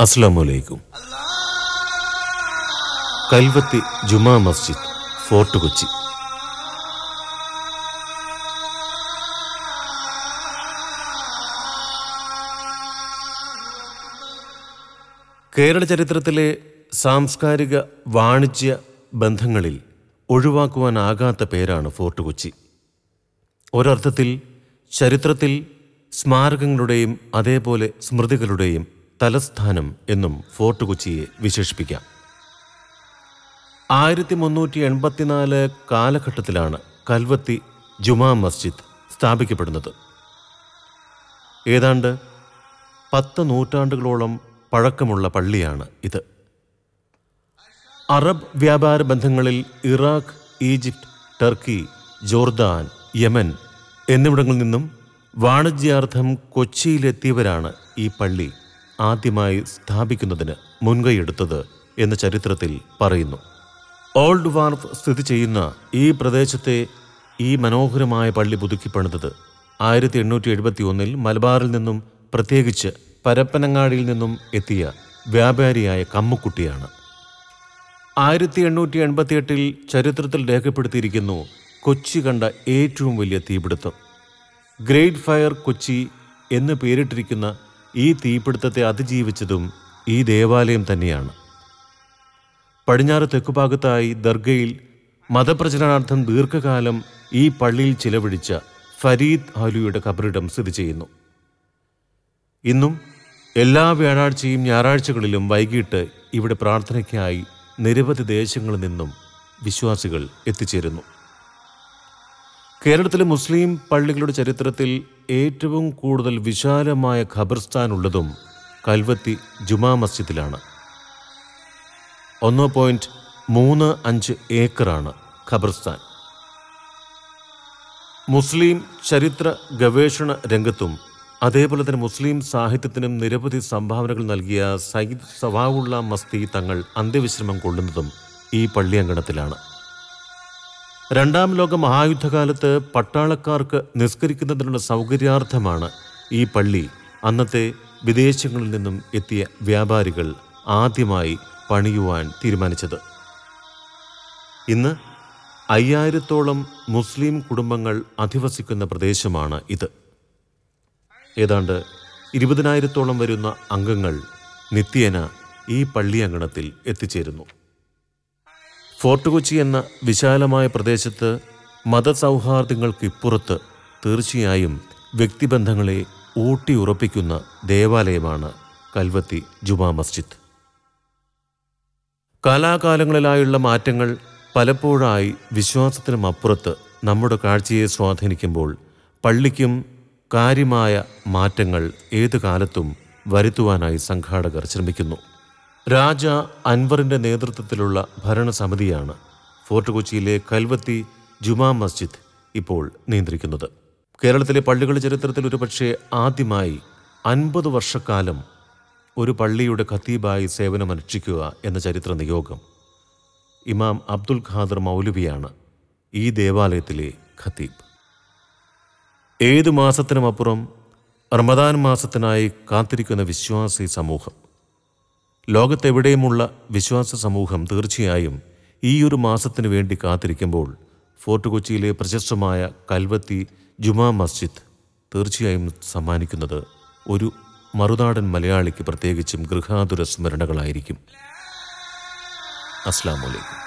അസ്ലാമലൈക്കും Kalvathi Juma Masjid Fort Kochi Kerala ചരിത്രത്തിലെ സാംസ്കാരിക വാണിജ്യ ബന്ധങ്ങളിൽ ഒഴിവാക്കുവാനാകാത്ത പേരാണ് ഫോർട്ട് കൊച്ചി ഒരർത്ഥത്തിൽ ചരിത്രത്തിൽ സ്മാരകങ്ങളുടെയും അതേപോലെ സ്മൃതികളുടെയും തലസ്ഥാനം എന്നും ഫോർട്ട് കൊച്ചിയെ വിശേഷിപ്പിക്കാം ആയിരത്തി മുന്നൂറ്റി എൺപത്തിനാല് കാലഘട്ടത്തിലാണ് കൽവത്തി ജുമാ മസ്ജിദ് സ്ഥാപിക്കപ്പെടുന്നത് ഏതാണ്ട് പത്ത് നൂറ്റാണ്ടുകളോളം പഴക്കമുള്ള പള്ളിയാണ് ഇത് അറബ് വ്യാപാര ബന്ധങ്ങളിൽ Iraq Egypt Turkey Jordan Yemen എന്നിവിടങ്ങളിൽ നിന്നും വാണിജ്യാർത്ഥം കൊച്ചിയിലെത്തിയവരാണ് ഈ പള്ളി ആദ്യമായി സ്ഥാപിക്കുന്നതിന് മുൻകൈയെടുത്തത് എന്ന് ചരിത്രത്തിൽ പറയുന്നു ഓൾഡ് വാർഫ് സ്ഥിതി ചെയ്യുന്ന ഈ പ്രദേശത്തെ ഈ മനോഹരമായ പള്ളി പുതുക്കിപ്പണിതത് ആയിരത്തി എണ്ണൂറ്റി എഴുപത്തി ഒന്നിൽ മലബാറിൽ നിന്നും പ്രത്യേകിച്ച് പരപ്പനങ്ങാടിയിൽ നിന്നും എത്തിയ വ്യാപാരിയായ കമ്മുക്കുട്ടിയാണ് ആയിരത്തി എണ്ണൂറ്റി എൺപത്തിയെട്ടിൽ ചരിത്രത്തിൽ രേഖപ്പെടുത്തിയിരിക്കുന്നു കൊച്ചി കണ്ട ഏറ്റവും വലിയ തീപിടുത്തം ഗ്രേറ്റ് ഫയർ കൊച്ചി എന്ന് പേരിട്ടിരിക്കുന്ന ഈ തീപിടുത്തത്തെ അതിജീവിച്ചതും ഈ ദേവാലയം തന്നെയാണ് പടിഞ്ഞാറ് തെക്കുഭാഗത്തായി ദർഗയിൽ മതപ്രചരണാർത്ഥം ദീർഘകാലം ഈ പള്ളിയിൽ ചിലവഴിച്ച ഫരീദ് ആലുയുടെ കബറിടം സ്ഥിതി ചെയ്യുന്നു ഇന്നും എല്ലാ വ്യാഴാഴ്ചയും ഞായറാഴ്ചകളിലും വൈകിട്ട് ഇവിടെ പ്രാർത്ഥനയ്ക്കായി നിരവധി ദേശങ്ങളിൽ നിന്നും വിശ്വാസികൾ എത്തിച്ചേരുന്നു കേരളത്തിലെ മുസ്ലിം പള്ളികളുടെ ചരിത്രത്തിൽ ഏറ്റവും കൂടുതൽ വിശാലമായ ഖബർസ്ഥാൻ ഉള്ളതും കൽവത്തി ജുമാ മസ്ജിദിലാണ് ഒന്ന് പോയിന്റ് മൂന്ന് അഞ്ച് ഏക്കറാണ് ഖബർസ്ഥാൻ മുസ്ലിം ചരിത്ര ഗവേഷണ രംഗത്തും അതേപോലെ തന്നെ മുസ്ലിം സാഹിത്യത്തിനും നിരവധി സംഭാവനകൾ നൽകിയ സയ്യിദ് സവാവുള്ള മസ്തി തങ്ങൾ അന്ത്യവിശ്രമം കൊള്ളുന്നതും ഈ പള്ളിയങ്കണത്തിലാണ് രണ്ടാം ലോക മഹായുദ്ധകാലത്ത് പട്ടാളക്കാർക്ക് നിസ്കരിക്കുന്നതിനുള്ള സൗകര്യാർത്ഥമാണ് ഈ പള്ളി അന്നത്തെ വിദേശങ്ങളിൽ നിന്നും എത്തിയ വ്യാപാരികൾ ആദ്യമായി പണിയുവാൻ തീരുമാനിച്ചത് ഇന്ന് അയ്യായിരത്തോളം മുസ്ലിം കുടുംബങ്ങൾ അധിവസിക്കുന്ന പ്രദേശമാണ് ഇത് ഏതാണ്ട് ഇരുപതിനായിരത്തോളം വരുന്ന അംഗങ്ങൾ നിത്യേന ഈ പള്ളിയങ്കണത്തിൽ എത്തിച്ചേരുന്നു ഫോർട്ട് കൊച്ചി എന്ന വിശാലമായ പ്രദേശത്ത് മതസൗഹാർദ്ദങ്ങൾക്കിപ്പുറത്ത് തീർച്ചയായും വ്യക്തിബന്ധങ്ങളെ ഊട്ടിയുറപ്പിക്കുന്ന ദേവാലയമാണ് കൽവത്തി ജുമാ മസ്ജിദ് കാലാകാലങ്ങളിലായുള്ള മാറ്റങ്ങൾ പലപ്പോഴായി വിശ്വാസത്തിനും അപ്പുറത്ത് നമ്മുടെ കാഴ്ചയെ സ്വാധീനിക്കുമ്പോൾ പള്ളിക്കും കാര്യമായ മാറ്റങ്ങൾ ഏതു കാലത്തും വരുത്തുവാനായി സംഘാടകർ ശ്രമിക്കുന്നു രാജ അൻവറിൻ്റെ നേതൃത്വത്തിലുള്ള ഭരണസമിതിയാണ് ഫോർട്ട് കൊച്ചിയിലെ കൽവത്തി ജുമാ മസ്ജിദ് ഇപ്പോൾ നിയന്ത്രിക്കുന്നത് കേരളത്തിലെ പള്ളികളുടെ ചരിത്രത്തിൽ ഒരുപക്ഷെ ആദ്യമായി അൻപത് വർഷക്കാലം ഒരു പള്ളിയുടെ ഖത്തീബായി സേവനമനുഷ്ഠിക്കുക എന്ന ചരിത്ര നിയോഗം ഇമാം അബ്ദുൽ ഖാദർ മൗലവിയാണ് ഈ ദേവാലയത്തിലെ ഖത്തീബ് ഏതു മാസത്തിനുമപ്പുറം റമദാൻ മാസത്തിനായി കാത്തിരിക്കുന്ന വിശ്വാസി സമൂഹം ലോകത്തെവിടെയുമുള്ള വിശ്വാസ സമൂഹം തീർച്ചയായും ഈ ഒരു മാസത്തിനു വേണ്ടി കാത്തിരിക്കുമ്പോൾ ഫോർട്ട് കൊച്ചിയിലെ പ്രശസ്തമായ കൽവത്തി ജുമാ മസ്ജിദ് തീർച്ചയായും സമ്മാനിക്കുന്നത് ഒരു മറുനാടൻ മലയാളിക്ക് പ്രത്യേകിച്ചും ഗൃഹാതുര സ്മരണകളായിരിക്കും അസ്സാം വലൈക്കും